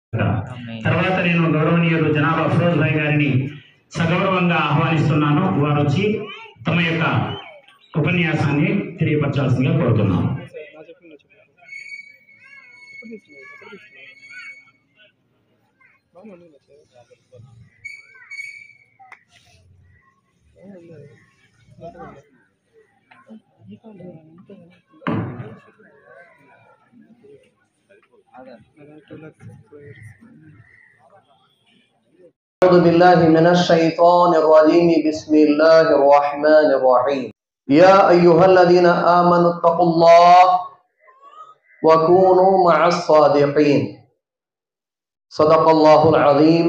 తర్వాత నేను గౌరవనీయులు జనాభా ఫిరోజ్ భాయ్ గారిని సగౌరవంగా ఆహ్వానిస్తున్నాను వారు వచ్చి తమ యొక్క ఉపన్యాసాన్ని తెలియపరచాల్సిందిగా కోరుతున్నాను أعوذ بالله من الشيطان الرجيم بسم الله الرحمن الرحيم يا أيها الذين آمنوا اتقوا الله وكونوا مع الصادقين صدق الله العظيم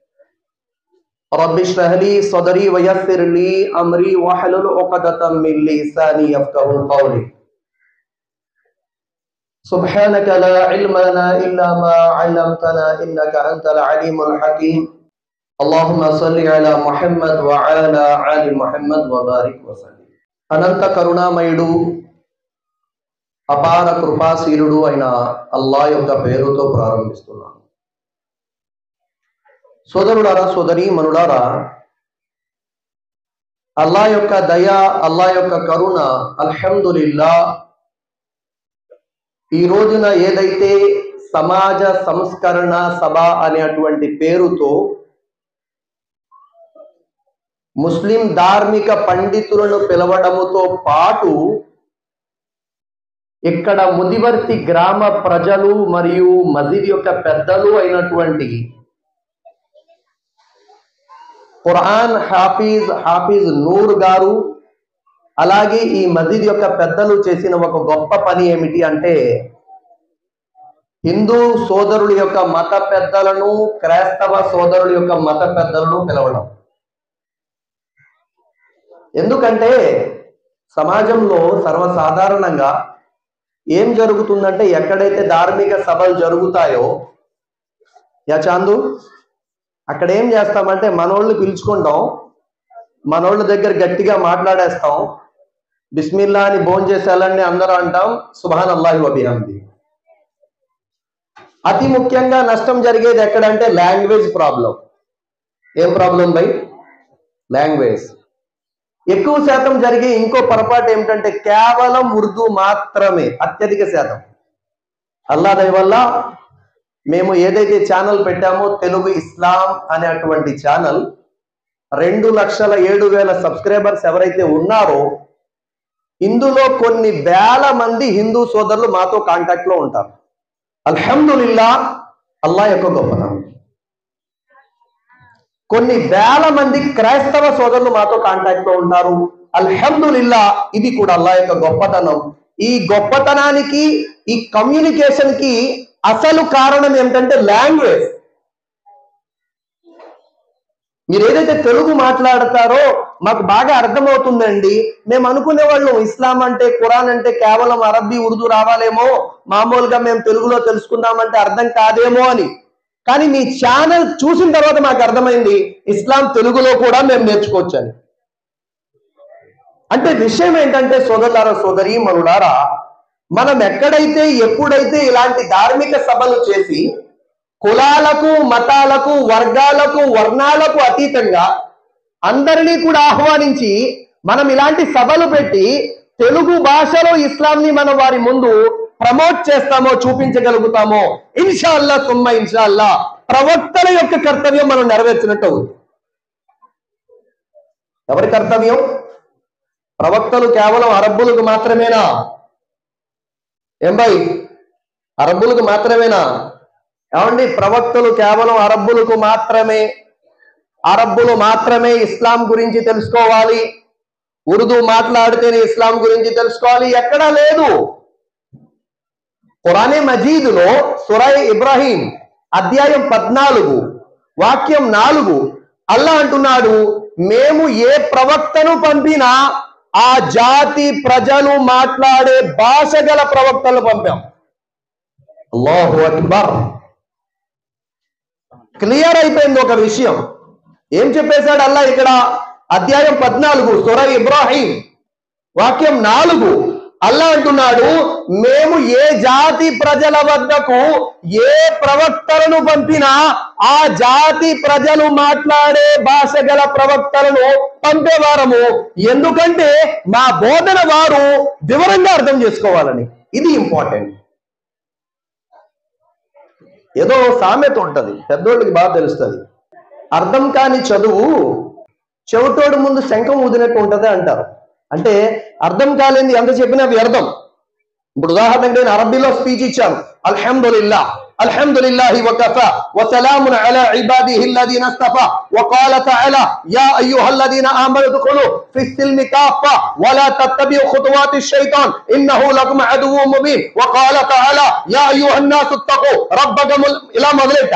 رب اشرح لي صدري ويسر لي أمري واحلل عقدة من لساني يفقهوا قولي سبحانك لا علم لنا إلا ما علمتنا إنك أنت العليم الحكيم اللهم صل على محمد وعلى آل محمد وبارك وسلم అనంత కరుణామయుడు అపార కృపాశీలుడు అయిన అల్లా యొక్క పేరుతో ప్రారంభిస్తున్నాను సోదరులారా సోదరి మనులారా అల్లా యొక్క దయ అల్లా యొక్క కరుణ అల్హమ్దులిల్లా ఈ రోజున ఏదైతే సమాజ సంస్కరణ సభ అనేటువంటి పేరుతో ముస్లిం ధార్మిక పండితులను పిలవడముతో పాటు ఇక్కడ ముదివర్తి గ్రామ ప్రజలు మరియు మసీద్ యొక్క పెద్దలు అయినటువంటి ఖురాన్ హాఫీజ్ హాఫీజ్ నూర్ గారు అలాగే ఈ మసీద్ యొక్క పెద్దలు చేసిన ఒక గొప్ప పని ఏమిటి అంటే హిందూ సోదరుల యొక్క మత పెద్దలను క్రైస్తవ సోదరుల యొక్క మత పెద్దలను పిలవడం ఎందుకంటే సమాజంలో సర్వసాధారణంగా ఏం జరుగుతుందంటే ఎక్కడైతే ధార్మిక సభలు జరుగుతాయో యా చాందు అక్కడ ఏం చేస్తామంటే మనోళ్ళు పిలుచుకుంటాం మనోళ్ళ దగ్గర గట్టిగా మాట్లాడేస్తాం బిస్మిల్లా అని భోజనం చేసేయాలని అందరూ అంటాం సుభాన్ అల్లాహి అభిహంది అతి ముఖ్యంగా నష్టం జరిగేది ఎక్కడంటే లాంగ్వేజ్ ప్రాబ్లం ఏం ప్రాబ్లం బై లాంగ్వేజ్ ఎక్కువ శాతం జరిగే ఇంకో పొరపాటు ఏమిటంటే కేవలం ఉర్దూ మాత్రమే అత్యధిక శాతం అల్లా దయ వల్ల మేము ఏదైతే ఛానల్ పెట్టామో తెలుగు ఇస్లాం అనేటువంటి ఛానల్ రెండు లక్షల ఏడు వేల సబ్స్క్రైబర్స్ ఎవరైతే ఉన్నారో ఇందులో కొన్ని వేల మంది హిందూ సోదరులు మాతో కాంటాక్ట్ లో ఉంటారు అల్హమ్దులిల్లా అల్లా యొక్క గొప్పతనం కొన్ని వేల మంది క్రైస్తవ సోదరులు మాతో కాంటాక్ట్ లో ఉంటారు అల్హమ్దులిల్లా ఇది కూడా అల్లా యొక్క గొప్పతనం ఈ గొప్పతనానికి ఈ కమ్యూనికేషన్ కి అసలు కారణం ఏమిటంటే లాంగ్వేజ్ మీరు ఏదైతే తెలుగు మాట్లాడతారో మాకు బాగా అర్థమవుతుందండి మేము అనుకునే వాళ్ళం ఇస్లాం అంటే ఖురాన్ అంటే కేవలం అరబ్బీ ఉర్దూ రావాలేమో మామూలుగా మేము తెలుగులో తెలుసుకుందామంటే అర్థం కాదేమో అని కానీ మీ ఛానల్ చూసిన తర్వాత మాకు అర్థమైంది ఇస్లాం తెలుగులో కూడా మేము నేర్చుకోవచ్చు అని అంటే విషయం ఏంటంటే సోదరులారా సోదరి మనులారా మనం ఎక్కడైతే ఎప్పుడైతే ఇలాంటి ధార్మిక సభలు చేసి కులాలకు మతాలకు వర్గాలకు వర్ణాలకు అతీతంగా అందరినీ కూడా ఆహ్వానించి మనం ఇలాంటి సభలు పెట్టి తెలుగు భాషలో ఇస్లాంని మనం వారి ముందు ప్రమోట్ చేస్తామో చూపించగలుగుతామో ఇన్షాల్లా సుమ్మ ఇన్షాల్లా ప్రవక్తల యొక్క కర్తవ్యం మనం నెరవేర్చినట్టు అవుతుంది ఎవరి కర్తవ్యం ప్రవక్తలు కేవలం అరబ్బులకు మాత్రమేనా ఏం భయ్ అరబ్బులకు మాత్రమేనా ఏమండి ప్రవక్తలు కేవలం అరబ్బులకు మాత్రమే అరబ్బులు మాత్రమే ఇస్లాం గురించి తెలుసుకోవాలి ఉర్దూ మాట్లాడితేనే ఇస్లాం గురించి తెలుసుకోవాలి ఎక్కడా లేదు ఖురానే మజీదులో సురై ఇబ్రాహీం అధ్యాయం పద్నాలుగు వాక్యం నాలుగు అల్లా అంటున్నాడు మేము ఏ ప్రవక్తను పంపినా ఆ జాతి ప్రజలు మాట్లాడే భాష గల ప్రవక్తలు పంపాం అల్లాహు అక్బర్ క్లియర్ అయిపోయింది ఒక విషయం ఏం చెప్పేశాడు అల్లా ఇక్కడ అధ్యాయం పద్నాలుగు సురై ఇబ్రాహీం వాక్యం నాలుగు అల్లా అంటున్నాడు మేము ఏ జాతి ప్రజల వద్దకు ఏ ప్రవక్తలను పంపినా ఆ జాతి ప్రజలు మాట్లాడే భాష గల ప్రవక్తలను పంపేవారము ఎందుకంటే మా బోధన వారు వివరంగా అర్థం చేసుకోవాలని ఇది ఇంపార్టెంట్ ఏదో సామెత ఉంటది పెద్దోళ్ళకి బాగా తెలుస్తుంది అర్థం కాని చదువు చెవిటోడు ముందు శంఖం ఊదినట్టు ఉంటది అంటారు అంటే అర్థం కాలేంది ఎంత చెప్పినా వ్యర్థం ఇప్పుడు ఉదాహరణకు నేను అరబీలో స్పీచ్ ఇచ్చాను అల్హమ్దులిల్లా అల్హమ్దులిల్లాహి వకఫా వసలామున్ అలా ఇబాదిహి الذين اصطفى وقال تعالى يا ايها الذين امنوا ادخلوا في السلم كافة ولا تتبعوا خطوات الشيطان انه لكم عدو مبين وقال تعالى يا ايها الناس اتقوا ربكم ఇలా మొదలెట్టా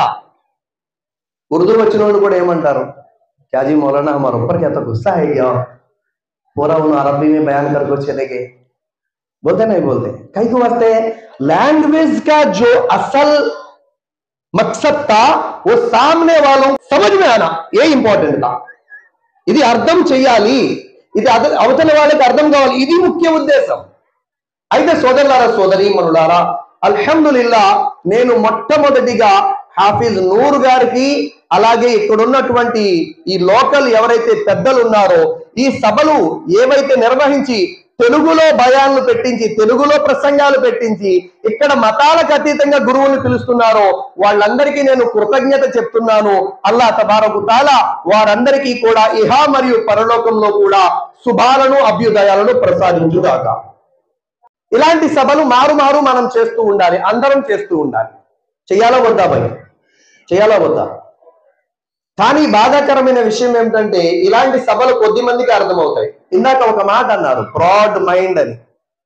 ఉర్దూ వచ్చిన వాళ్ళు కూడా ఏమంటారు क्या जी मौलाना हमारे ऊपर क्या तो गुस्सा है क्या पूरा उन अरबी में बयान करके चले गए बोलते नहीं बोलते कई को वास्ते लैंग्वेज का जो असल मकसद था वो सामने वालों को समझ में आना ये इंपॉर्टेंट था ఇది అర్థం చెయ్యాలి ఇది అద అవతల వాళ్ళకి అర్థం కావాలి ఇది ముఖ్య ఉద్దేశం అయితే సోదరులారా సోదరి మనులారా అల్హమ్దులిల్లా నేను మొట్టమొదటిగా హాఫీజ్ నూర్ గారికి అలాగే ఇక్కడ ఉన్నటువంటి ఈ లోకల్ ఎవరైతే పెద్దలు ఉన్నారో ఈ సభలు ఏవైతే నిర్వహించి తెలుగులో భయాలను పెట్టించి తెలుగులో ప్రసంగాలు పెట్టించి ఇక్కడ మతాలకు అతీతంగా గురువుని పిలుస్తున్నారో వాళ్ళందరికీ నేను కృతజ్ఞత చెప్తున్నాను అల్లా తబారకు తాలా వారందరికీ కూడా ఇహా మరియు పరలోకంలో కూడా శుభాలను అభ్యుదయాలను ప్రసాదించుగాక ఇలాంటి సభలు మారు మారు మనం చేస్తూ ఉండాలి అందరం చేస్తూ ఉండాలి చేయాలా వద్దా భయ్ చేయాలా వద్దా కానీ బాధాకరమైన విషయం ఏమిటంటే ఇలాంటి సభలు కొద్ది మందికి అర్థమవుతాయి ఇందాక ఒక మాట అన్నారు బ్రాడ్ మైండ్ అని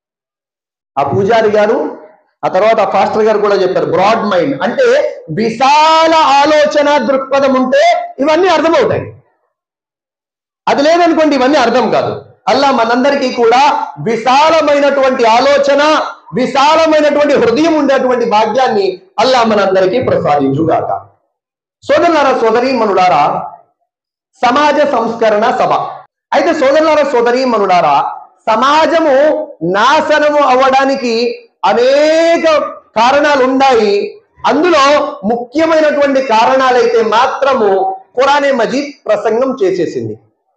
ఆ పూజారి గారు ఆ తర్వాత ఆ ఫాస్టర్ గారు కూడా చెప్పారు బ్రాడ్ మైండ్ అంటే విశాల ఆలోచన దృక్పథం ఉంటే ఇవన్నీ అర్థమవుతాయి అది లేదనుకోండి ఇవన్నీ అర్థం కాదు అల్లా మనందరికీ కూడా విశాలమైనటువంటి ఆలోచన విశాలమైనటువంటి హృదయం ఉండేటువంటి భాగ్యాన్ని అల్లా మనందరికీ ప్రసాదించుగాక సోదరులారా సోదరి మనులారా సమాజ సంస్కరణ సభ అయితే సోదరులారా సోదరి మనులారా సమాజము నాశనము అవ్వడానికి అనేక కారణాలు ఉన్నాయి అందులో ముఖ్యమైనటువంటి కారణాలైతే మాత్రము ఖురానే మజీద్ ప్రసంగం చేసేసింది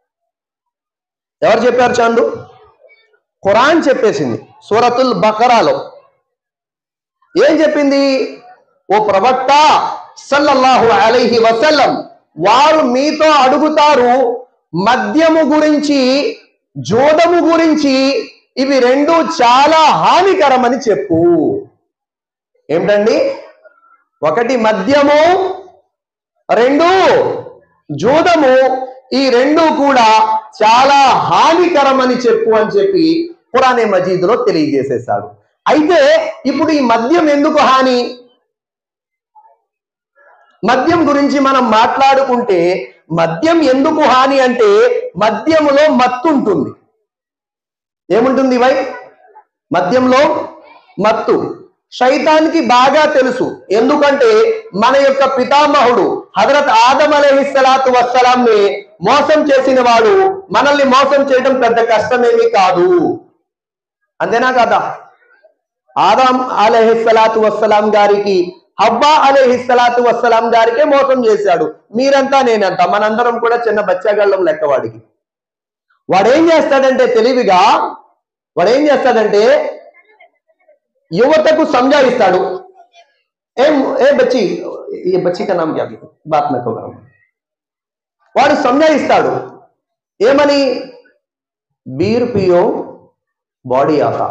ఎవరు చెప్పారు చాండు ఖురాన్ చెప్పేసింది సూరతుల్ బకరాలో ఏం చెప్పింది ఓ ప్రవక్త సల్లల్లాహు అలైహి వసల్లం వారు మీతో అడుగుతారు మద్యము గురించి జోదము గురించి ఇవి రెండు చాలా హానికరమని చెప్పు ఏమిటండి ఒకటి మద్యము రెండు జూదము ఈ రెండు కూడా చాలా హానికరమని చెప్పు అని చెప్పి పురాణే మజీదులో తెలియజేసేశాడు అయితే ఇప్పుడు ఈ మద్యం ఎందుకు హాని మద్యం గురించి మనం మాట్లాడుకుంటే మద్యం ఎందుకు హాని అంటే మద్యములో మత్తు ఉంటుంది ఏముంటుంది వై మద్యంలో మత్తు శైతానికి బాగా తెలుసు ఎందుకంటే మన యొక్క పితామహుడు హజరత్ ఆదం అలహిస్సలాతు వస్సలాంని మోసం చేసిన వాడు మనల్ని మోసం చేయడం పెద్ద కష్టమేమీ కాదు అంతేనా కదా ఆదాం అలహిస్సలాతు వస్సలాం గారికి హబ్బా అలహిస్సలాతు వస్సలాం గారికే మోసం చేశాడు మీరంతా నేనంతా మనందరం కూడా చిన్న బచ్చాగళ్ళం లెక్క వాడికి వాడు ఏం చేస్తాడంటే తెలివిగా వాడు ఏం చేస్తాడంటే యువతకు సంజాయిస్తాడు ఏం ఏ బచ్చి ఈ బచ్చి కా నామ్ క్యా బాత్ నకో కరో. వాడు సంజాయిస్తాడు ఏమని బీర్ పియో బాడీ आता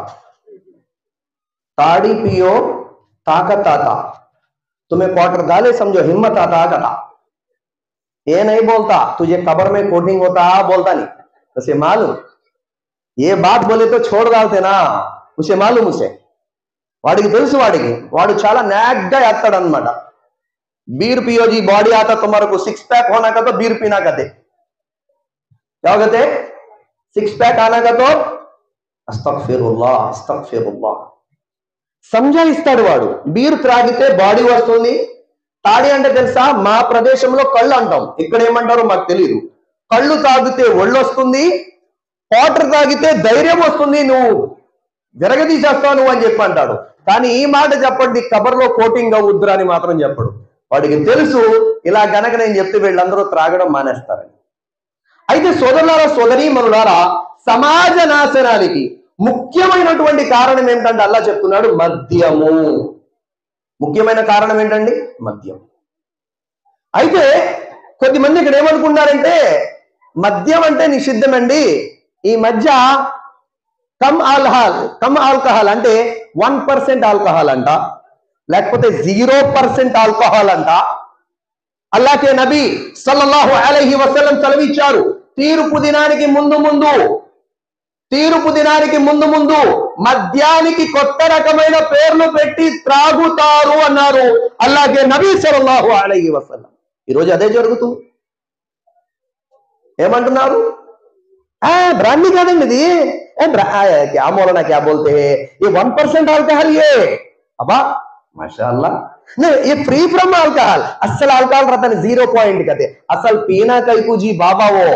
ताड़ी पियो ताकत आता तुम्हें क्वार्टर डाले समझो हिम्मत आता कथा ये नहीं बोलता तुझे कब्र में कोटिंग होता बोलता नहीं उसे मालूम ये बात बोले तो छोड़ डालते ना उसे मालूम उसे వాడికి తెలుసు వాడికి వాడు చాలా నాగ్గా ఎత్తాడు అనమాట బీర్ పియోజీ బాడీ ఆతా తుమారకు సిక్స్ पैक होना का तो बीर पीना का दे क्या कहते सिक्स पैक आना का तो అస్తగ్ఫిరుల్లా అస్తగ్ఫిరుల్లా సంజాయిస్తాడు వాడు బీర్ త్రాగితే బాడీ వస్తుంది తాడి అంటే తెలుసా మా ప్రదేశంలో కళ్ళు అంటాం ఇక్కడ ఏమంటారో మాకు తెలియదు కళ్ళు తాగితే ఒళ్ళు వస్తుంది వాటర్ తాగితే ధైర్యం వస్తుంది నువ్వు విరగదీసేస్తాను అని చెప్పి అంటాడు కానీ ఈ మాట చెప్పండి కబర్లో కోటింగ్ అవుద్దురా అని మాత్రం చెప్పడు వాడికి తెలుసు ఇలా గనక నేను చెప్తే వీళ్ళందరూ త్రాగడం మానేస్తారని అయితే సోదరులారా సోదరీమణులారా సమాజ నాశనానికి ముఖ్యమైనటువంటి కారణం ఏంటంటే అల్లా చెప్తున్నాడు మద్యము ముఖ్యమైన కారణం ఏంటండి మద్యం అయితే కొద్దిమంది ఇక్కడ ఏమనుకున్నారంటే మద్యం అంటే నిషిద్ధమండి ఈ మధ్య కమ్ ఆల్కహాల్ కమ్ ఆల్కహాల్ అంటే వన్ పర్సెంట్ ఆల్కహాల్ అంట లేకపోతే జీరో పర్సెంట్ ఆల్కహాల్ అంట అల్లాకే నబీ సల్లల్లాహు అలైహి వసల్లం సెలవిచ్చారు తీర్పు దినానికి ముందు ముందు తీర్పు దినానికి ముందు ముందు మద్యానికి కొత్త రకమైన పేర్లు పెట్టి త్రాగుతారు అన్నారు అల్లాగే నబీ సల్లల్లాహు అలైహి వసల్లం ఈరోజు అదే జరుగుతుంది ఏమంటున్నారు ఆ బ్రాండీ కాదండి ఇది ఏ బ్రా ఆ, క్యా మోలనా క్యా బోల్తే ये वन परसेंट अल्कोहल ये अबा माशाअल्लाह नहीं ये फ्री फ्रॉम अल्कोहल असल अल्कोहल रहता है जीरो पॉइंट कहते असल पीना कैकू जी बाबा वो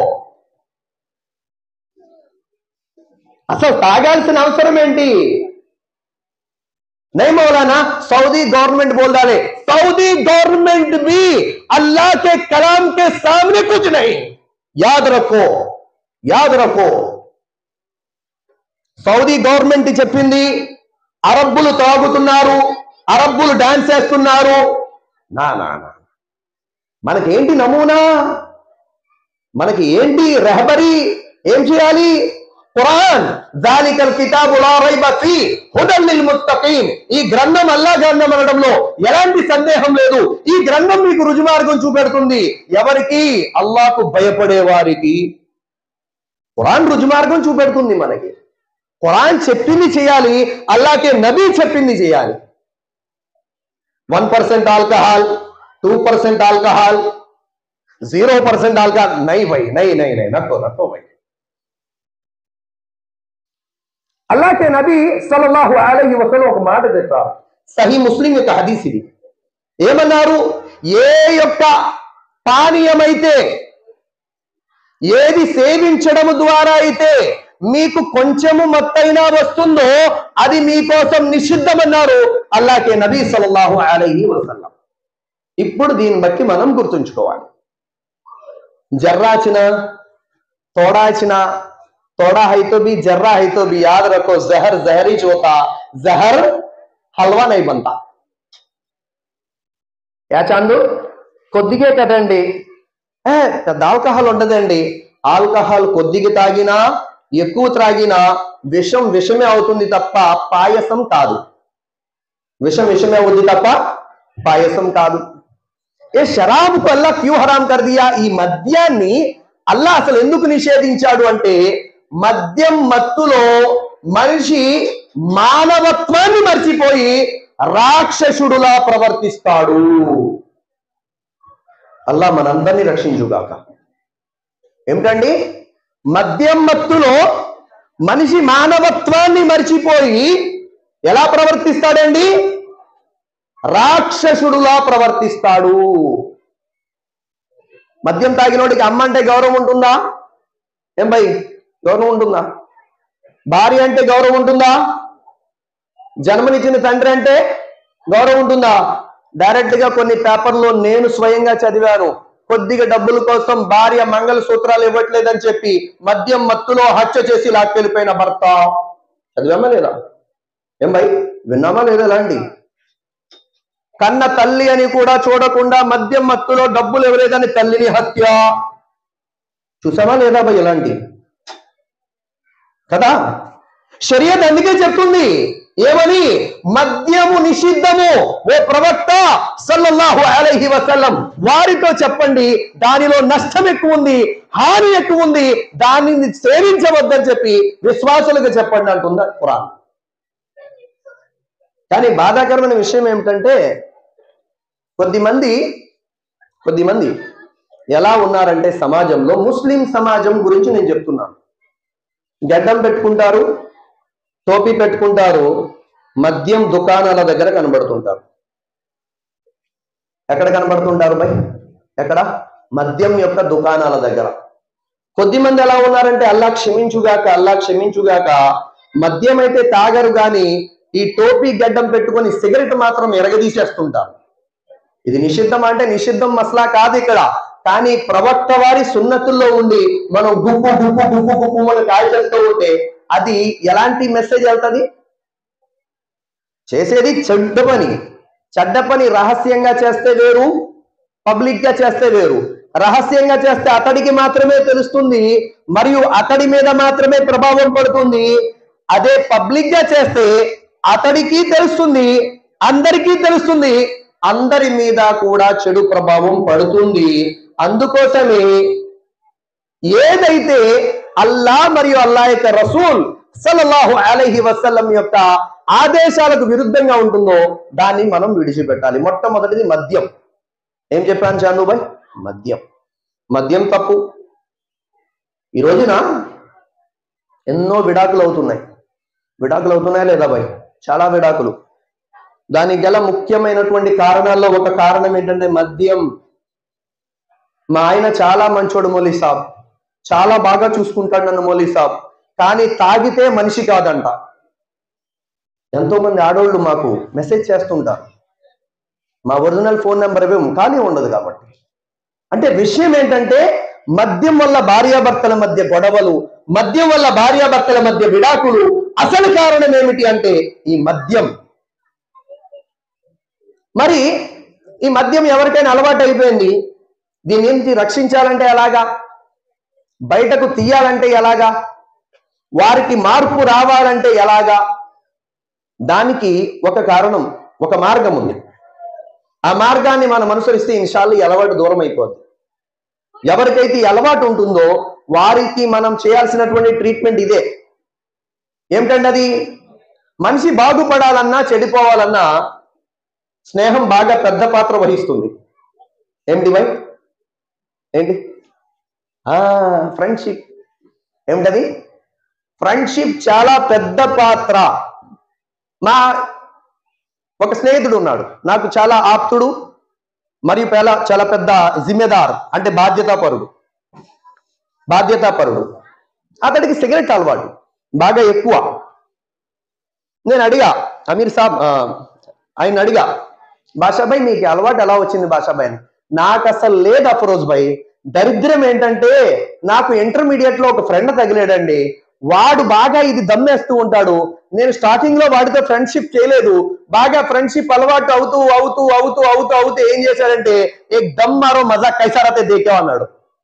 అసలు తాగాల్సిన అవసరం ఏంటి नहीं मौलाना सऊदी गवर्नमेंट बोल डाले सऊदी गवर्नमेंट भी अल्लाह के कलाम के सामने कुछ नहीं याद रखो याद रखो సౌదీ గవర్నమెంట్ చెప్పింది అరబ్బులు తాగుతున్నారు అరబ్బులు డాన్స్ చేస్తున్నారు నా నా నా మనకేంటి నమూనా మనకి ఏంటి రెహబరి ఏం చేయాలి ఖురాన్ జాలికల్ కితాబు లా రైబ ఫీ హుదల్ లిల్ ముత్తఖీన్ ఈ గ్రంథం అల్లా గ్రంథం అనడంలో ఎలాంటి సందేహం లేదు ఈ గ్రంథం మీకు రుజుమార్గం చూపెడుతుంది ఎవరికి అల్లాహకు భయపడే వారికి ఖురాన్ రుజుమార్గం చూపెడుతుంది మనకి ఖురాన్ చెప్పింది చేయాలి అల్లాకే నబీ చెప్పింది చేయాలి one percent alcohol two percent alcohol zero percent alcohol నై భయ్ నై నై నై నక్కో నక్కో భయ్ అల్లాకే నబీ సల్లల్లాహు అలైహి వసల్లం ఒక మాట చెప్పారు సహీ ముస్లిం యొక్క హదీస్ ఇది ఏమన్నారు ఏ యొక్క పానీయమైతే ఏది సేవించడం ద్వారా అయితే మీకు కొంచెము మత్తైనా వస్తుందో అది మీకోసం నిషిద్ధమన్నారు అల్లాకే నబీ సల్లల్లాహు అలైహి వసల్లం ఇప్పుడు దీన్ని బట్టి మనం గుర్తుంచుకోవాలి జర్రాచిన తోడాచిన तोड़ा है तो भी जर्रा है तो भी याद रखो जहर जहर ही होता जहर हलवा नहीं बनता యా చాందు కొద్దిగే కదండి ఏ పెద్ద ఆల్కహాల్ ఉండదండి ఆల్కహాల్ కొద్దిగా తాగినా ఎక్కువ త్రాగినా విషం విషమే అవుతుంది తప్ప పాయసం కాదు విషం విషమే అవుతుంది తప్ప పాయసం కాదు ఏ షరాబుకు అల్లా క్యూ హరాం కర్ దియా ఈ మద్యాన్ని అల్లా అసలు ఎందుకు నిషేధించాడు అంటే మద్యం మత్తులో మనిషి మానవత్వాన్ని మర్చిపోయి రాక్షసుడులా ప్రవర్తిస్తాడు అల్లా మనందరినీ రక్షించుగాక ఏమిటండి మద్యం మత్తులో మనిషి మానవత్వాన్ని మర్చిపోయి ఎలా ప్రవర్తిస్తాడండి రాక్షసుడులా ప్రవర్తిస్తాడు మద్యం తాగినోడికి అమ్మ అంటే గౌరవం ఉంటుందా ఏం భయ్ గౌరవం ఉంటుందా భార్య అంటే గౌరవం ఉంటుందా జన్మనిచ్చిన తండ్రి అంటే గౌరవం ఉంటుందా డైరెక్ట్ గా కొన్ని పేపర్లో నేను స్వయంగా చదివాను కొద్దిగా డబ్బుల కోసం భార్య మంగళ సూత్రాలు ఇవ్వట్లేదని చెప్పి మద్యం మత్తులో హత్య చేసి లాక్కెళ్ళిపోయిన భర్త చదివామా లేదా ఏం భయ్ విన్నామా లేదా లాంటి కన్న తల్లి అని కూడా చూడకుండా మద్యం మత్తులో డబ్బులు ఇవ్వలేదని తల్లిని హత్య చూసామా లేదా భయ్ ఇలాంటి కదా షరియత్ అందుకే చెప్తుంది ఏమని మద్యము నిషిద్ధము ఓ ప్రవక్త సల్లల్లాహు అలైహి వసల్లం వారితో చెప్పండి దానిలో నష్టం ఎక్కువ ఉంది హాని ఎక్కువ ఉంది దానిని సేవించవద్దని చెప్పి విశ్వాసులకు చెప్పండి అంటుందా ఖురాన్ కానీ బాధాకరమైన విషయం ఏమిటంటే కొద్దిమంది కొద్దిమంది ఎలా ఉన్నారంటే సమాజంలో ముస్లిం సమాజం గురించి నేను చెప్తున్నాను గడ్డం పెట్టుకుంటారు టోపీ పెట్టుకుంటారు మద్యం దుకాణాల దగ్గర కనబడుతుంటారు ఎక్కడ కనబడుతుంటారు భయ్ ఎక్కడ మద్యం యొక్క దుకాణాల దగ్గర కొద్దిమంది ఎలా ఉన్నారంటే అల్లా క్షమించుగాక అల్లా క్షమించుగాక మద్యం అయితే తాగరు గాని ఈ టోపీ గడ్డం పెట్టుకొని సిగరెట్ మాత్రం ఎరగదీసేస్తుంటారు ఇది నిషిద్ధం అంటే నిషిద్ధం మసలా కాదు ఇక్కడ కానీ ప్రవక్త వారి సున్నతుల్లో ఉండి మనం గుప్పు గుప్పు గుప్పు గుప్పు మనం కాల్చేస్తూ ఉంటే అది ఎలాంటి మెసేజ్ వెళ్తుంది చేసేది చెడ్డ పని చెడ్డ పని రహస్యంగా చేస్తే వేరు పబ్లిక్ గా చేస్తే వేరు రహస్యంగా చేస్తే అతడికి మాత్రమే తెలుస్తుంది మరియు అతడి మీద మాత్రమే ప్రభావం పడుతుంది అదే పబ్లిక్ గా చేస్తే అతడికి తెలుస్తుంది అందరికీ తెలుస్తుంది అందరి మీద కూడా చెడు ప్రభావం పడుతుంది అందుకోసమే ఏదైతే అల్లా మరియు అల్లా యొక్క రసూల్ సల్లల్లాహు అలైహి వసల్లం యొక్క ఆదేశాలకు విరుద్ధంగా ఉంటుందో దాన్ని మనం విడిచిపెట్టాలి మొట్టమొదటిది మద్యం ఏం చెప్పాను చాందుబాయ్ మద్యం మద్యం తప్పు ఈ రోజున ఎన్నో విడాకులు అవుతున్నాయి విడాకులు అవుతున్నాయా లేదా బాయ్ చాలా విడాకులు దానికి గల ముఖ్యమైనటువంటి కారణాల్లో ఒక కారణం ఏంటంటే మద్యం మా ఆయన చాలా మంచోడు మౌలీ సాబ్ చాలా బాగా చూసుకుంటాడు నన్ను మౌలీ సాబ్ కానీ తాగితే మనిషి కాదంట ఎంతో మంది ఆడోళ్ళు మాకు మెసేజ్ చేస్తుంటారు మా ఒరిజినల్ ఫోన్ నెంబర్ ఇవ్వం కానీ ఉండదు కాబట్టి అంటే విషయం ఏంటంటే మద్యం వల్ల భార్యాభర్తల మధ్య గొడవలు మద్యం వల్ల భార్యాభర్తల మధ్య విడాకులు అసలు కారణం ఏమిటి అంటే ఈ మద్యం మరి ఈ మద్యం ఎవరికైనా అలవాటు అయిపోయింది దీని నుంచి రక్షించాలంటే ఎలాగా బయటకు తీయాలంటే ఎలాగా వారికి మార్పు రావాలంటే ఎలాగా దానికి ఒక కారణం ఒక మార్గం ఉంది ఆ మార్గాన్ని మనం అనుసరిస్తే ఇన్షాల్లు ఈ అలవాటు దూరం అయిపోద్ది ఎవరికైతే ఈ అలవాటు ఉంటుందో వారికి మనం చేయాల్సినటువంటి ట్రీట్మెంట్ ఇదే ఏమిటండి అది మనిషి బాగుపడాలన్నా చెడిపోవాలన్నా స్నేహం బాగా పెద్ద పాత్ర వహిస్తుంది ఏంటి వై ఏంటి ఫ్రెండ్షిప్ ఏమిటది ఫ్రెండ్షిప్ చాలా పెద్ద పాత్ర మా ఒక స్నేహితుడు ఉన్నాడు నాకు చాలా ఆప్తుడు మరియు చాలా చాలా పెద్ద జిమ్మెదార్ అంటే బాధ్యతాపరుడు బాధ్యతాపరుడు అతడికి సిగరెట్ అలవాటు బాగా ఎక్కువ నేను అడిగా అమీర్ సాబ్ ఆ, ఆయన అడిగా బాషాబాయ్ మీకు ఈ అలవాటు ఎలా వచ్చింది బాషాబాయ్ అని నాకు అసలు లేదు అఫరోజ్ భాయ్ దరిద్రం ఏంటంటే నాకు ఇంటర్మీడియట్ లో ఒక ఫ్రెండ్ తగిలాడండి వాడు బాగా ఇది దమ్మేస్తూ ఉంటాడు నేను స్టార్టింగ్ లో వాడితో ఫ్రెండ్షిప్ చేయలేదు బాగా ఫ్రెండ్షిప్ అలవాటు అవుతూ అవుతూ అవుతూ అవుతూ అవుతూ ఏం చేశాడంటే ఏక్ దమ్ మారో మజా కైసారైతే దేకే అన్నాడు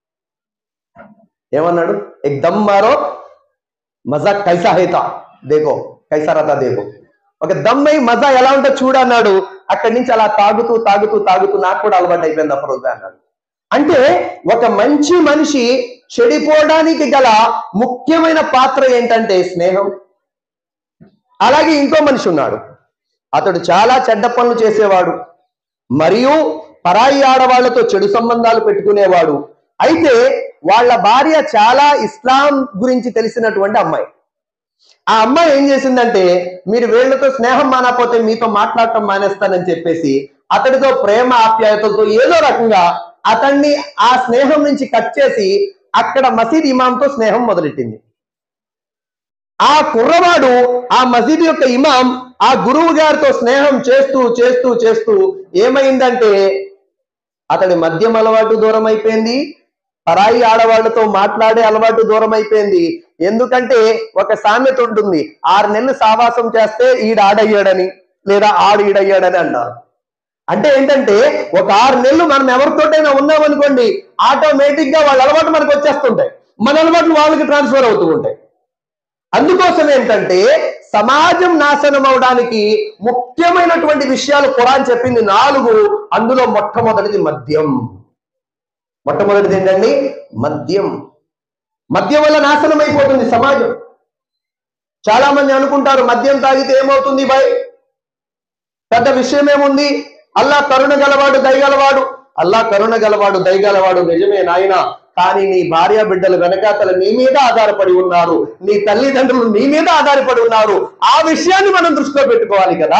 ఏమన్నాడు ఏక్ దమ్ మారో మజా కైసా హైతా దేకో కైసా రతా దేకో ఒక దమ్మై మజా ఎలా ఉంటో చూడన్నాడు అక్కడి నుంచి అలా తాగుతూ తాగుతూ తాగుతూ నాకు కూడా అలవాటు అయిపోయింది అఫరోజా అన్నాడు అంటే ఒక మంచి మనిషి చెడిపోవడానికి గల ముఖ్యమైన పాత్ర ఏంటంటే స్నేహం అలాగే ఇంకో మనిషి ఉన్నాడు అతడు చాలా చెడ్డ పనులు చేసేవాడు మరియు పరాయి ఆడవాళ్లతో చెడు సంబంధాలు పెట్టుకునేవాడు అయితే వాళ్ళ భార్య చాలా ఇస్లాం గురించి తెలిసినటువంటి అమ్మాయి ఆ అమ్మాయి ఏం చేసిందంటే మీరు వీళ్ళతో స్నేహం మానకపోతే మీతో మాట్లాడటం మానేస్తానని చెప్పేసి అతడితో ప్రేమ ఆప్యాయతలతో ఏదో రకంగా అతన్ని ఆ స్నేహం నుంచి కట్ చేసి అక్కడ మసీద్ ఇమాంతో స్నేహం మొదలెట్టింది ఆ కుర్రవాడు ఆ మసీద్ యొక్క ఇమాం ఆ గురువు గారితో స్నేహం చేస్తూ చేస్తూ చేస్తూ ఏమైందంటే అతడి మద్యం అలవాటు దూరం అయిపోయింది పరాయి ఆడవాళ్లతో మాట్లాడే అలవాటు దూరం అయిపోయింది ఎందుకంటే ఒక సామెత ఉంటుంది ఆరు నెలలు సావాసం చేస్తే ఈడు ఆడయ్యాడని లేదా ఆడు ఈడయ్యాడని అంటారు అంటే ఏంటంటే ఒక ఆరు నెలలు మనం ఎవరితోటైనా ఉన్నామనుకోండి ఆటోమేటిక్ గా వాళ్ళ అలవాటు మనకు వచ్చేస్తుంటాయి మన అలవాట్లు వాళ్ళకి ట్రాన్స్ఫర్ అవుతూ ఉంటాయి అందుకోసం ఏంటంటే సమాజం నాశనం అవడానికి ముఖ్యమైనటువంటి విషయాలు ఖురాన్ చెప్పింది నాలుగు అందులో మొట్టమొదటిది మద్యం మొట్టమొదటిది ఏంటండి మద్యం మద్యం వల్ల నాశనం అయిపోతుంది సమాజం చాలా మంది అనుకుంటారు మద్యం తాగితే ఏమవుతుంది బాయ్ పెద్ద విషయం ఏముంది అల్లా కరుణ గలవాడు దయగలవాడు అల్లా కరుణ గలవాడు దయగలవాడు నిజమే నాయన కానీ నీ భార్య బిడ్డలు వెనకాతల నీ మీద ఆధారపడి ఉన్నారు నీ తల్లిదండ్రులు నీ మీద ఆధారపడి ఉన్నారు ఆ విషయాన్ని మనం దృష్టిలో పెట్టుకోవాలి కదా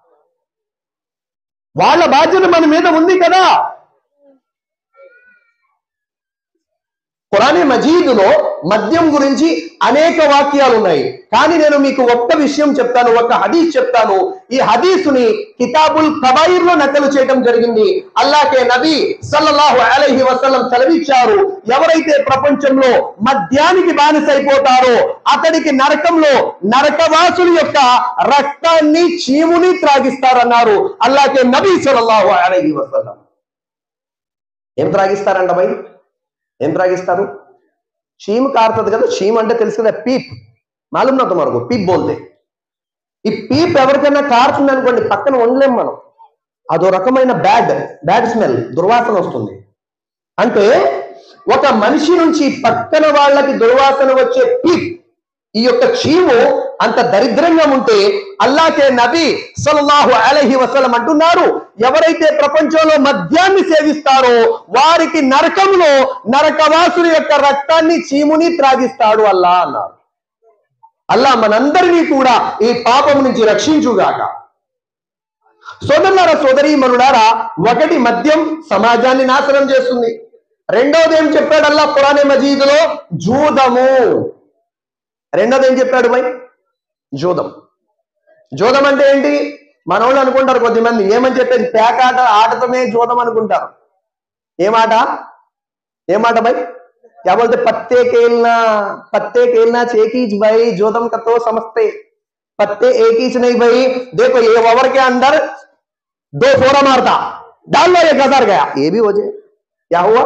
వాళ్ళ బాధ్యత మన మీద ఉంది కదా ఖురానే మజీదులో మద్యం గురించి అనేక వాక్యాలు ఉన్నాయి కానీ నేను మీకు ఒక్క విషయం చెప్తాను ఒక హదీస్ చెప్తాను ఈ హదీసుని కితాబుల్ కబాయిర్ లో నకలు చేయడం జరిగింది అల్లాకే నబీ సల్లల్లాహు అలైహి వసల్లం సెలవిచ్చారు ఎవరైతే ప్రపంచంలో మద్యానికి బానిసైపోతారో అతడికి నరకంలో నరకవాసుల యొక్క రక్తాన్ని చీముని త్రాగిస్తారన్నారు అల్లాకే నబీ సల్లల్లాహు అలైహి వసల్లం ఏం త్రాగిస్తారంట భయ్ ఏం త్రాగిస్తారు చీమ్ కారుతుంది కదా చీమ్ అంటే తెలుసు కదా పీప్ మాలూమ్ నా తుమారకు పీప్ బోల్తే ఈ పీప్ ఎవరికైనా కారుతుంది అనుకోండి పక్కన ఉండలేం మనం అదో రకమైన బ్యాడ్ బ్యాడ్ స్మెల్ దుర్వాసన వస్తుంది అంటే ఒక మనిషి నుంచి పక్కన వాళ్ళకి దుర్వాసన వచ్చే పీప్ ఈ యొక్క చీము అంత దరిద్రంగా ఉంటే అల్లాకే నబీ సల్లల్లాహు అలైహి వసల్లం అంటున్నారు ఎవరైతే ప్రపంచంలో మద్యాన్ని సేవిస్తారో వారికి నరకంలో నరకవాసుల యొక్క రక్తాన్ని చీముని త్రాగిస్తాడు అల్లా అన్నారు అల్లా మనందరినీ కూడా ఈ పాపం నుంచి రక్షించుగాక సోదరులారా సోదరి మనులారా ఒకటి మద్యం సమాజాన్ని నాశనం చేస్తుంది రెండవది ఏం చెప్పాడు అల్లా పురాణే మజీదులో జూదము రెండోది ఏం చెప్పాడు భయ్ జూదం జూదం అంటే ఏంటి మనోళ్ళు అనుకుంటారు కొద్దిమంది ఏమని చెప్పేది పేకాట ఆటతమే జూదం అనుకుంటారు ఏమాట ఏమాట భయ్ क्या बोलते पत्ते खेलना पत्ते खेलना एक ही भाई जोदम का तो समझते पत्ते एक ही नहीं भाई देखो ये ओवर के अंदर दो फोरा मारता डाल लो एक हजार गया ये भी हो जाए क्या हुआ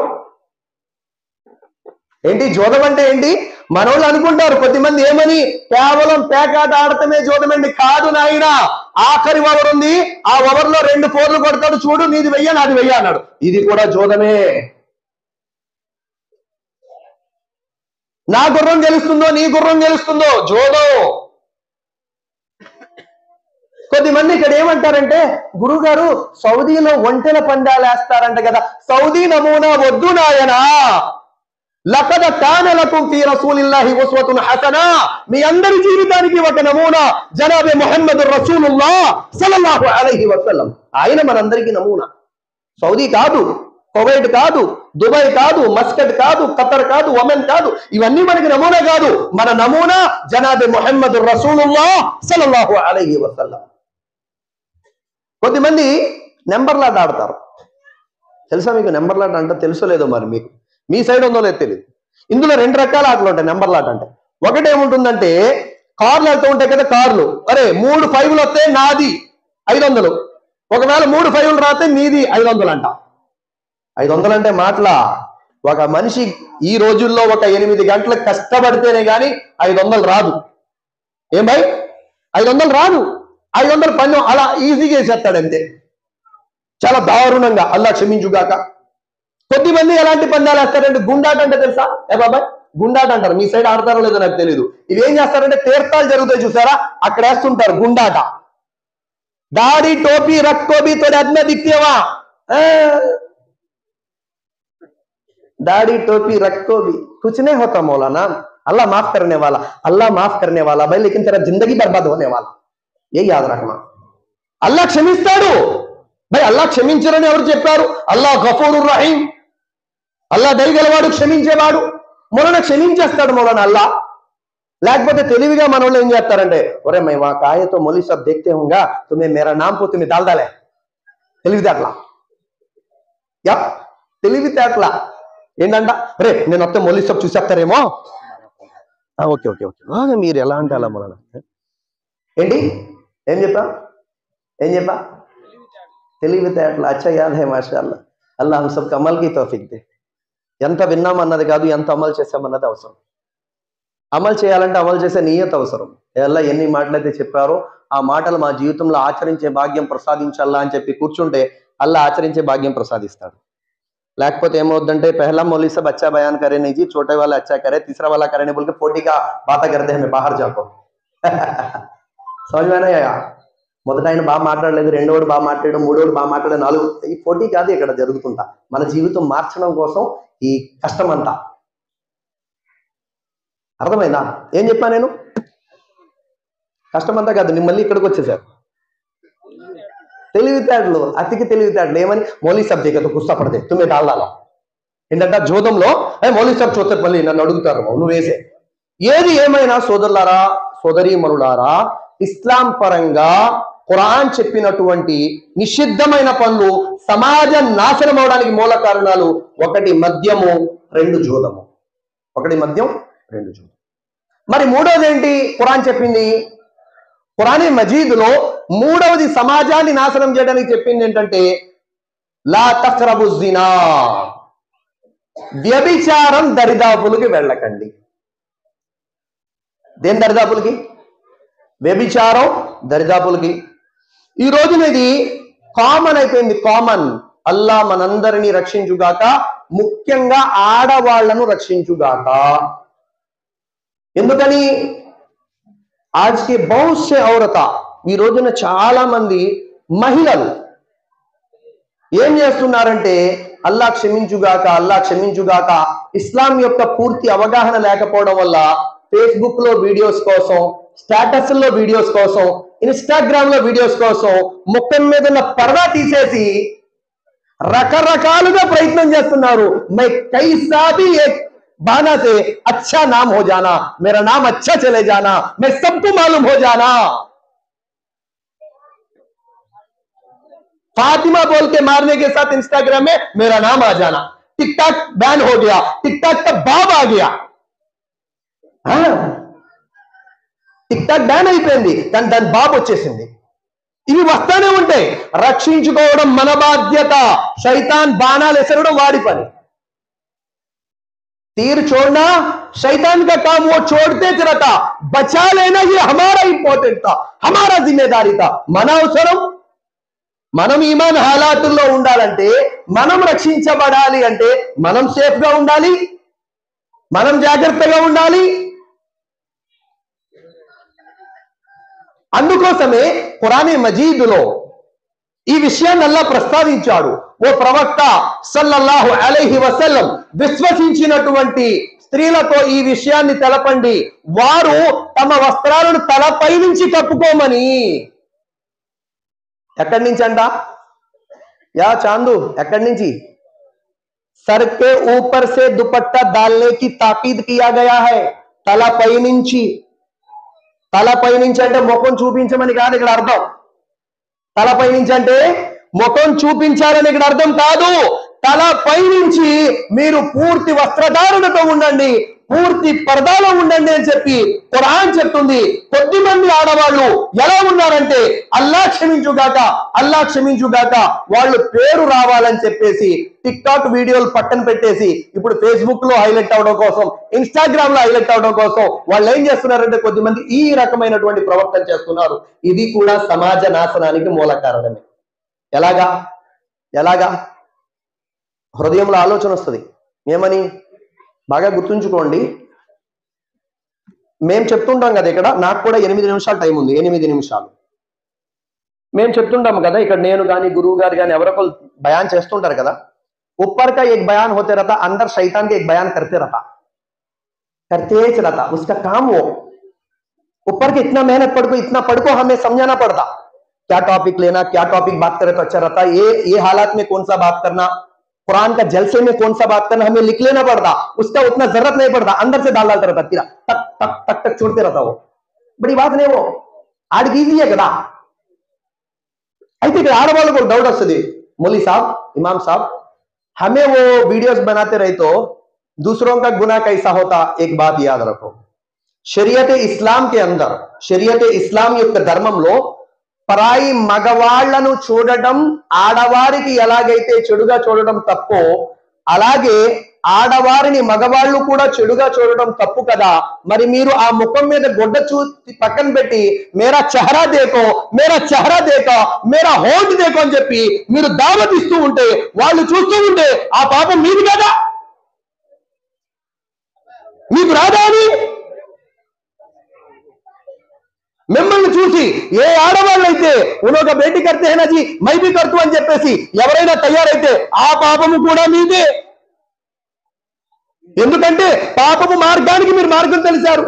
ఏంటి జోదం అంటే ఏంటి మనోళ్ళు అనుకుంటారు కొద్దిమంది ఏమని కేవలం పేకాట ఆడటమే జోదం అండి కాదు నాయన ఆఖరి ఓవర్ ఉంది ఆ ఓవర్ లో రెండు ఫోర్లు కొడతాడు చూడు నీది వెయ్య నాది వెయ్య అన్నాడు ఇది కూడా జోదమే నా గుర్రం గెలుస్తుందో నీ గుర్రం గెలుస్తుందో జోదో కొద్దిమంది ఇక్కడ ఏమంటారంటే గురుగారు సౌదీలో ఒంటెల పందాలు వేస్తారంట కదా సౌదీ నమూనా వద్దు నాయనా లకద కానలకుం ఫీ రసూలిల్లాహి ఉస్వతున్ హసనా మీ అందరి జీవితానికి ఒక నమూనా జనాబే ముహమ్మద్ రసూలుల్లా సల్లల్లాహు అలైహి వసల్లం ఆయన మనందరికీ నమూనా సౌదీ కాదు కువైట్ కాదు దుబాయ్ కాదు మస్కట్ కాదు ఖతర్ కాదు ఒమెన్ కాదు ఇవన్నీ మనకి నమూనా కాదు మన నమూనా జనాబే ముహమ్మద్ రసూలుల్లా సల్లల్లాహు అలైహి వసల్లం కొద్దిమంది నెంబర్లాట ఆడతారు తెలుసా మీకు నెంబర్లాట అంటే తెలుసో లేదో మరి మీకు మీ సైడ్ ఉందో లేదో తెలియదు ఇందులో రెండు రకాల ఆటలు ఉంటాయి నెంబర్లాట అంటే ఒకటి ఏముంటుందంటే కార్లు వెళ్తూ ఉంటాయి కదా కార్లు అరే మూడు ఫైవ్లు వస్తే నాది ఐదు వందలు ఒకవేళ మూడు ఫైవ్లు రాస్తే నీది ఐదు వందలు అంట ఐదు వందలు అంటే మాటలా ఒక మనిషి ఈ రోజుల్లో ఒక ఎనిమిది గంటలు కష్టపడితేనే గాని ఐదు వందలు రాదు ఏం భయ్ ఐదు వందలు రాదు ఐదు వందలు పన్ను అలా ఈజీగా వేసేస్తాడు అంతే చాలా దారుణంగా అల్లా క్షమించుగాక కొద్దిమంది ఎలాంటి పందాలు వేస్తారంటే గుండాట అంటే తెలుసా ఏ బాబాయ్ గుండాట అంటారు మీ సైడ్ ఆడతారో లేదో నాకు తెలియదు ఇవి ఏం చేస్తారంటే తీర్థాలు జరుగుతాయి చూసారా అక్కడ వేస్తుంటారు గుండాట दाढ़ी टोपी रख को भी थोड़े आदमी दिखते वहां दाढ़ी टोपी रख को भी कुछ नहीं होता मौलाना अल्लाह माफ करने वाला अल्लाह माफ करने वाला भाई लेकिन तेरा जिंदगी बर्बाद होने वाला ये याद रखना అల్లా క్షమిస్తాడు భయ్ అల్లా క్షమించరని ఎవరు చెప్పారు అల్లా గఫూరు రహీం అల్లా దయగలవాడు క్షమించేవాడు మొన్న క్షమించేస్తాడు మొన్న అల్లా లేకపోతే తెలివిగా మన వాళ్ళు ఏం చేస్తారంటే ఒరే మై వా కాయతో మొలి సబ్ దేఖతే హోంగా తుమ్మే మేరా నామ్ పో తుమ్మే దాల్దాలే తెలివితేటలా యా తెలివితేటలా ఏంటంట రే నేను వస్తే మొలి సబ్ చూసేస్తారేమో ఆ, ఓకే ఓకే ఓకే ఆ, మీరు ఎలా అంటే అలా మొన్న ఏంటి ఏం చెప్పా ఏం చెప్పా తెలివితేటలు అచ్చా యాద్ హై మాషాల్లా అల్లా హమ్ సబ్ అమల్ కి తోఫిక్ దే ఎంత విన్నామన్నది కాదు ఎంత అమలు చేసామన్నది అవసరం అమలు చేయాలంటే అమలు చేసే నియత అవసరం ఎలా ఎన్ని మాటలైతే చెప్పారో ఆ మాటలు మా జీవితంలో ఆచరించే భాగ్యం ప్రసాదించాలా అని చెప్పి కూర్చుంటే అల్లా ఆచరించే భాగ్యం ప్రసాదిస్తాడు లేకపోతే ఏమవుద్దంటే पहला मौलवी सब अच्छा बयान करे नहीं जी छोटे वाला अच्छा करे तीसरा वाला करे नहीं बोल के फोटी का बात करते हैं बाहर जाको समझ में नहीं आया మొదట ఆయన బాగా మాట్లాడలేదు రెండోడు బాగా మాట్లాడాడు మూడోడు బాగా మాట్లాడాడు నాలుగు ఈ పోటీ కాదు ఇక్కడ జరుగుతుంటా మన జీవితం మార్చడం కోసం ఈ కష్టం అంతా అర్థమైందా ఏం చెప్పా నేను కష్టమంతా కాదు నేను మళ్ళీ ఇక్కడికి వచ్చేసారు తెలివితేటలు అతికి తెలివితేటలు ఏమని మౌలి సబ్జెక్ట్ కుస్తా పడదే తుమ్మే డాల్దాలో ఏంటంటే జోదంలో అయ్యి మౌలి సార్ చూస్తారు మళ్ళీ నన్ను అడుగుతారు నువ్వు వేసే ఏది ఏమైనా సోదరులారా సోదరీమణులారా ఇస్లాం పరంగా ఖురాన్ చెప్పినటువంటి నిషిద్ధమైన పనులు సమాజం నాశనం అవడానికి మూల కారణాలు ఒకటి మద్యము రెండు జోదము ఒకటి మద్యం రెండు జోదం మరి మూడవది ఏంటి ఖురాన్ చెప్పింది ఖురానే మజీదులో మూడవది సమాజాన్ని నాశనం చేయడానికి చెప్పింది ఏంటంటే లా తక్రబు జినా వ్యభిచారం దరిదాపులకి వెళ్ళకండి దేని దరిదాపులకి వ్యభిచారం దరిదాపులకి ఈ రోజున ఇది కామన్ అయిపోయింది కామన్ అల్లా మనందరినీ రక్షించుగాక ముఖ్యంగా ఆడవాళ్లను రక్షించుగాక ఎందుకని ఆజ్కి బహుత్ సే ఔరత ఈ రోజున చాలా మంది మహిళలు ఏం చేస్తున్నారంటే అల్లా క్షమించుగాక అల్లా క్షమించుగాక ఇస్లాం యొక్క పూర్తి అవగాహన లేకపోవడం వల్ల ఫేస్బుక్ లో వీడియోస్ కోసం స్టేటస్ లో వీడియోస్ కోసం ఇన్స్టాగ్రామ్ లో వీడియోస్ కోసం ముఖం మీద ఉన్న పరదా తీసేసి రకరకాలుగా ప్రయత్నం చేస్తున్నారు మై కైసా भी एक बहाना से अच्छा नाम हो जाना मेरा नाम अच्छा चले जाना मैं सबको मालूम हो जाना फातिमा बोल के मारने के साथ इंस्टाग्राम में मेरा नाम आ जाना टिकटॉक बैन हो गया टिकटॉक का बाब आ गया టిక్టాక్ బ్యాన్ అయిపోయింది కానీ దాని బాబు వచ్చేసింది ఇవి వస్తానే ఉంటాయి రక్షించుకోవడం మన బాధ్యత శైతాన్ బాణాలు ఎసరడం వాడి పని तीर छोड़ना शैतान का काम वो छोड़ते रहता बचा लेना ये हमारा इंपॉर्टेंट था हमारा जिम्मेदारी था మన అవసరం మనం ఈమాన్ హాలాతుల్లో ఉండాలంటే మనం రక్షించబడాలి అంటే మనం సేఫ్ గా ఉండాలి మనం జాగ్రత్తగా ఉండాలి అందుకోసమే ఖురానే మజీదులో ఈ విషయాన్ని అల్లా ప్రస్తావించాడు ఓ ప్రవక్త సల్లల్లాహు అలైహి వసల్లం విశ్వసించినటువంటి స్త్రీలతో ఈ విషయాన్ని తెలపండి వారు తమ వస్త్రాలను తలపై నుంచి కప్పుకోమని ఎక్కడి నుంచి అంట యా చాందు ఎక్కడి నుంచి सर के ऊपर से दुपट्टा डालने की ताकीद किया गया है తలపై నుంచి తలపై నుంచి అంటే ముఖం చూపించమని కాదు ఇక్కడ అర్థం తలపై నుంచి అంటే ముఖం చూపించాలని ఇక్కడ అర్థం కాదు తలపై నుంచి మీరు పూర్తి వస్త్రధారణతో ఉండండి పూర్తి పరదాలో ఉండండి అని చెప్పి ఖురాన్ చెప్తుంది కొద్ది మంది ఆడవాళ్ళు ఎలా ఉన్నారంటే అల్లా క్షమించుగాక అల్లా క్షమించుగాక వాళ్ళు పేరు రావాలని చెప్పేసి టిక్ టాక్ వీడియోలు పక్కన పెట్టేసి ఇప్పుడు ఫేస్బుక్ లో హైలైట్ అవడం కోసం ఇన్స్టాగ్రామ్ లో హైలైట్ అవడం కోసం వాళ్ళు ఏం చేస్తున్నారంటే కొద్దిమంది ఈ రకమైనటువంటి ప్రవర్తన చేస్తున్నారు ఇది కూడా సమాజ నాశనానికి మూల కారణమే ఎలాగా ఎలాగా హృదయంలో ఆలోచన వస్తుంది ఏమని బాగా గుర్తుంచుకోండి మేము చెప్తుంటాం కదా ఇక్కడ నాకు కూడా ఎనిమిది నిమిషాలు టైం ఉంది ఎనిమిది నిమిషాలు మేము చెప్తుంటాం కదా ఇక్కడ నేను కానీ గురువు గారు కానీ ఎవరొకరు బయాన్ చేస్తుంటారు కదా ऊपर का एक बयान होते रहता अंदर शैतान के एक बयान करते रहता करते ही रहता उसका काम वो ऊपर के इतना मेहनत पढ़ को इतना पढ़ को हमें समझाना पड़ता क्या टॉपिक लेना क्या टॉपिक बात करे तो अच्छा रहता ये ये हालात में कौन सा बात करना कुरान का जलसे में कौन सा बात करना हमें लिख लेना पड़ता उसका उतना जरूरत नहीं पड़ता अंदर से डाल डालता रहता तीरा तक तक तक तक छोड़ते रहता वो बड़ी बात नहीं वो ఆడికి ఈజీయే కదా అయితే ఇక్కడ ఆడవాళ్ళకు ఒక డౌట్ వస్తుంది మౌली साहब इमाम साहब हमें वो वीडियोस बनाते रहे तो दूसरों का गुना कैसा होता एक बात याद रखो షరియతే ఇస్లాం కే అందర్ షరియతే ఇస్లాం యొక్క ధర్మంలో పరాయి మగవాళ్లను చూడటం ఆడవారికి ఎలాగైతే చెడుగా చూడటం తప్పో అలాగే ఆడవారిని మగవాళ్ళు కూడా చెడుగా చూడటం తప్పు కదా మరి మీరు ఆ ముఖం మీద గుడ్డ చూ పక్కన పెట్టి మేరా చెహరా దేకో మేరా చెహరా దేకో మేరా హోంట్ దేకో అని చెప్పి మీరు దావత్ ఇస్తూ ఉంటే వాళ్ళు చూస్తూ ఉంటే ఆ పాపం మీది కదా మీకు రాదా అని మిమ్మల్ని చూసి ఏ ఆడవాళ్ళైతే ఉనొక బేటీ కడితే హేనాజీ మైబీ కడుతూ అని చెప్పేసి ఎవరైనా తయారైతే ఆ పాపము కూడా మీదే ఎందుకంటే పాపము మార్గానికి మీరు మార్గం తెలిసారు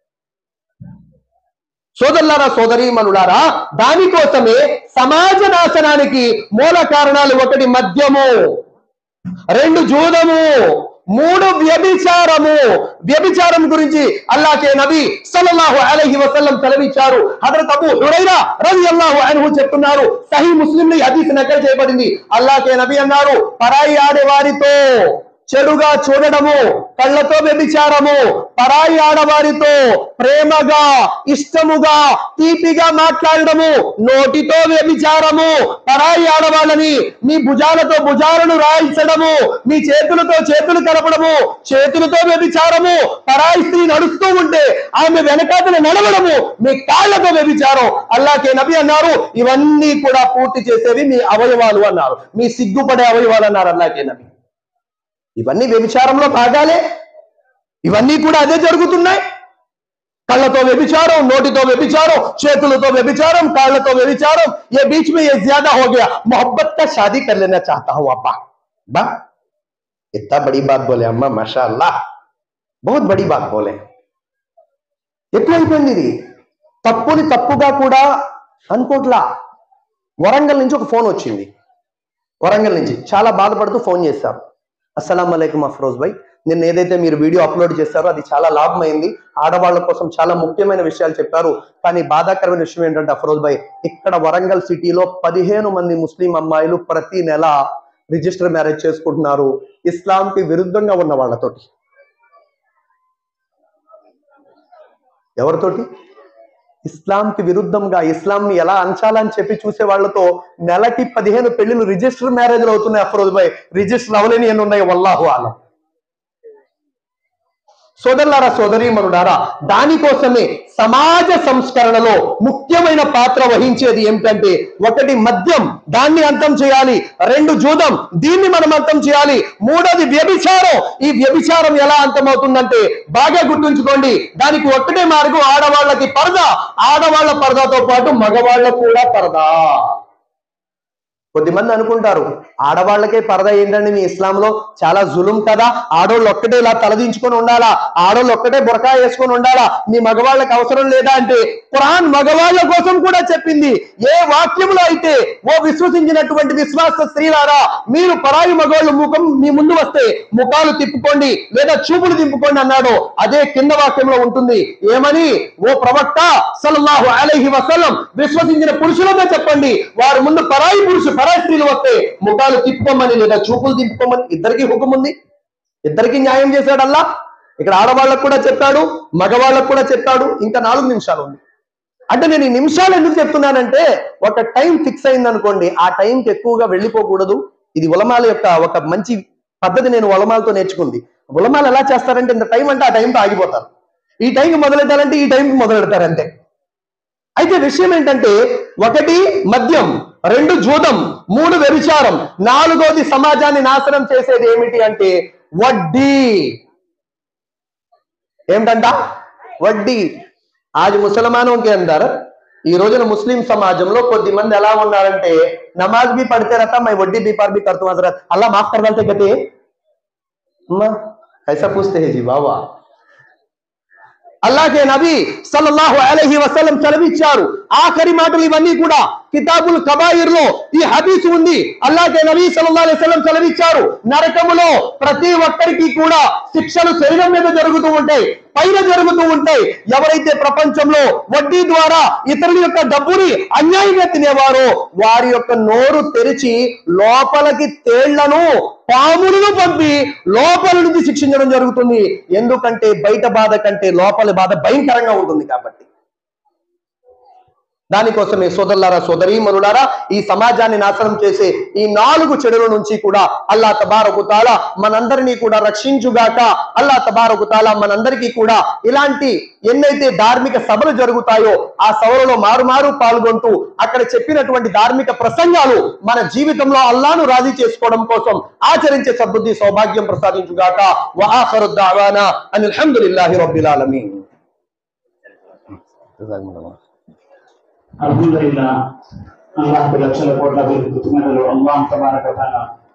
సోదరులారా సోదరీమణులారా దానికోసమే సమాజ నాశనానికి మూల కారణాలు ఒకటి మద్యము రెండు జూదము మూడు వ్యభిచారము వ్యభిచారం గురించి అల్లాకే నబీ సల్లల్లాహు అలైహి వసల్లం సెలవిచ్చారు హజరత్ అబూ హురైరా రలియల్లాహు అన్హు చెప్తున్నారు సహీ ముస్లిం ని హదీస్ నకల్ చేయబడింది అల్లాకే నబీ అన్నారు పరాయి ఆడే వారితో చెడుగా చూడడము కళ్ళతో వ్యభిచారము పరాయి ఆడవారితో ప్రేమగా ఇష్టముగా తీపిగా మాట్లాడడము నోటితో వ్యభిచారము పరాయి ఆడవాళ్ళని మీ భుజాలతో భుజాలను రాయించడము మీ చేతులతో చేతులు కలపడము చేతులతో వ్యభిచారము పరాయి స్త్రీ నడుస్తూ ఉంటే ఆమె వెనకాతల నడవడము మీ కాళ్ళతో వ్యభిచారం అల్లాకే నబి అన్నారు ఇవన్నీ కూడా పూర్తి చేసేవి మీ అవయవాలు అన్నారు మీ సిగ్గుపడే అవయవాలు అన్నారు అల్లాకే నబి ఇవన్నీ వ్యభిచారంలో భాగాలే ఇవన్నీ కూడా అదే జరుగుతున్నాయి కళ్ళతో వ్యభిచారం నోటితో వ్యభిచారం చేతులతో వ్యభిచారం కాళ్ళతో వ్యభిచారం ये बीच में ये ज्यादा हो गया मोहब्बत का शादी कर लेना चाहता हूं अब्बा बा इतना बड़ी बात बोले अम्मा माशाअल्लाह बहुत बड़ी बात बोले ఎక్కువైపోయింది ఇది తప్పుని తప్పుగా కూడా అనుకోట్లా వరంగల్ నుంచి ఒక ఫోన్ వచ్చింది వరంగల్ నుంచి చాలా బాధపడుతూ ఫోన్ చేశారు అస్సలం అలైకుం అఫ్రోజ్ భాయ్ నిన్న ఏదైతే మీరు వీడియో అప్లోడ్ చేశారో అది చాలా లాభమైంది ఆడవాళ్ళ కోసం చాలా ముఖ్యమైన విషయాలు చెప్పారు కానీ బాధాకరమైన విషయం ఏంటంటే అఫ్రోజ్ భాయ్ ఇక్కడ వరంగల్ సిటీలో పదిహేను మంది ముస్లిం అమ్మాయిలు ప్రతి నెల రిజిస్టర్ మ్యారేజ్ చేసుకుంటున్నారు ఇస్లాంకి విరుద్ధంగా ఉన్న వాళ్ళతోటి ఎవరితోటి ఇస్లాంకి విరుద్ధంగా ఇస్లాంని ఎలా అంచాలని చెప్పి చూసే వాళ్ళతో నెలకి పదిహేను పెళ్లిలు రిజిస్టర్ మ్యారేజ్లు అవుతున్నాయి అఫ్రోజ్ భాయ్ రిజిస్టర్ అవలేని ఎన్ని ఉన్నాయి వల్లాహు ఆలం సోదరులారా సోదరీమరుడారా దానికోసమే సమాజ సంస్కరణలో ముఖ్యమైన పాత్ర వహించేది ఏమిటంటే ఒకటి మద్యం దాన్ని అంతం చేయాలి రెండు జూదం దీన్ని మనం అంతం చేయాలి మూడోది వ్యభిచారం ఈ వ్యభిచారం ఎలా అంతమవుతుందంటే బాగా గుర్తుంచుకోండి దానికి ఒక్కటే మార్గం ఆడవాళ్ళకి పరదా ఆడవాళ్ళ పరదాతో పాటు మగవాళ్ళకు కూడా పరదా కొద్దిమంది అనుకుంటారు ఆడవాళ్ళకే పరద ఏంటండి మీ ఇస్లాంలో చాలా జులుం కదా ఆడోళ్ళు ఒక్కటే ఇలా తలదించుకొని ఉండాలా ఆడోళ్ళు ఒక్కటే బురకా వేసుకొని ఉండాలా మీ మగవాళ్ళకి అవసరం లేదా అంటే ఖురాన్ మగవాళ్ళ కోసం కూడా చెప్పింది ఏ వాక్యంలో అయితే ఓ విశ్వసించినటువంటి విశ్వాస స్త్రీలారా మీరు పరాయి మగవాళ్ళు ముఖం మీ ముందు వస్తే ముఖాలు తిప్పుకోండి లేదా చూపులు తిప్పుకోండి అన్నాడు అదే కింద వాక్యంలో ఉంటుంది ఏమని ఓ ప్రవక్త సల్లల్లాహు అలైహి వసల్లం విశ్వసించిన పురుషులతో చెప్పండి వారి ముందు పరాయి పురుషు పరాయి స్త్రీలు వస్తే ముఖాలు తిప్పుకోమని లేదా చూపులు తిప్పుకోమని ఇద్దరికి హుకుం ఉంది ఇద్దరికి న్యాయం చేశాడు అల్లా ఇక్కడ ఆడవాళ్ళకు కూడా చెప్పాడు మగవాళ్ళకు కూడా చెప్పాడు ఇంకా నాలుగు నిమిషాలు ఉంది అంటే నేను ఈ నిమిషాలు ఎందుకు చెప్తున్నానంటే ఒక టైం ఫిక్స్ అయింది అనుకోండి ఆ టైంకి ఎక్కువగా వెళ్ళిపోకూడదు ఇది ఉలమాల యొక్క ఒక మంచి పద్ధతి నేను ఉలమాలతో నేర్చుకుంది ఉలమాలు ఎలా చేస్తారంటే ఇంత టైం అంటే ఆ టైంతో ఆగిపోతారు ఈ టైంకి మొదలెట్టాలంటే ఈ టైంకి మొదలెడతారు అంతే అయితే విషయం ఏంటంటే ఒకటి మద్యం రెండు జూదం మూడు వ్యభిచారం నాలుగోది సమాజాన్ని నాశనం చేసేది ఏమిటి అంటే వడ్డీ ఏమిటంట వడ్డీ ఆది ముసల్మానోं के अंदर ఈ రోజున ముస్లిం సమాజంలో కొద్ది మంది ఎలా ఉన్నారంటే నమాజ్ भी पढ़ते रहता मैं वड्डी व्यापार भी करता हूँ हजरत अल्लाह माफ कर डालते कहते अम्मा ऐसा पूछते हैं जी वाह वाह అల్లాహే నబీ సల్లల్లాహు అలైహి వసల్లం చదివించారు ఆఖరి మాటలు ఇవన్నీ కూడా కితాబుల్ కబాయిర్ లో ఈ హదీస్ ఉంది అల్లాహే నబీ సల్లల్లాహు అలైహి వసల్లం చదివించారు నరకములో ప్రతి ఒక్కరికి కూడా శిక్షలు శరీరం మీద జరుగుతూ ఉంటాయి పైన జరుగుతూ ఉంటాయి ఎవరైతే ప్రపంచంలో వడ్డీ ద్వారా ఇతరుల యొక్క డబ్బుని అన్యాయంగా తినేవారో వారి యొక్క నోరు తెరిచి లోపలికి తేళ్లను పాములను పంపి లోపల నుంచి శిక్షించడం జరుగుతుంది ఎందుకంటే బయట బాధ కంటే లోపలి బాధ భయంకరంగా ఉంటుంది కాబట్టి దానికోసమే సోదరులారా సోదరీమరులారా ఈ సమాజాన్ని నాశనం చేసే ఈ నాలుగు చెడుల నుంచి కూడా అల్లా తబారకు తాలా మనందరినీ కూడా రక్షించుగాక అల్లా తబారకు తాలా మనందరికీ కూడా ఇలాంటి ఎన్నైతే ధార్మిక సభలు జరుగుతాయో ఆ సభలలో మారుమారు పాల్గొంటూ అక్కడ చెప్పినటువంటి ధార్మిక ప్రసంగాలు మన జీవితంలో అల్లాను రాజీ చేసుకోవడం కోసం ఆచరించే సద్బుద్ధి సౌభాగ్యం ప్రసాదించుగాక వఆఖరు దావానా అనిల్ హమ్దులిల్లాహి రబ్బిల్ ఆలమీన్ అల్హమ్దులిల్లా అల్లాహ్ లక్షల కోట్ల కృతజ్ఞతలు అల్లాహ్ తబారక తాలా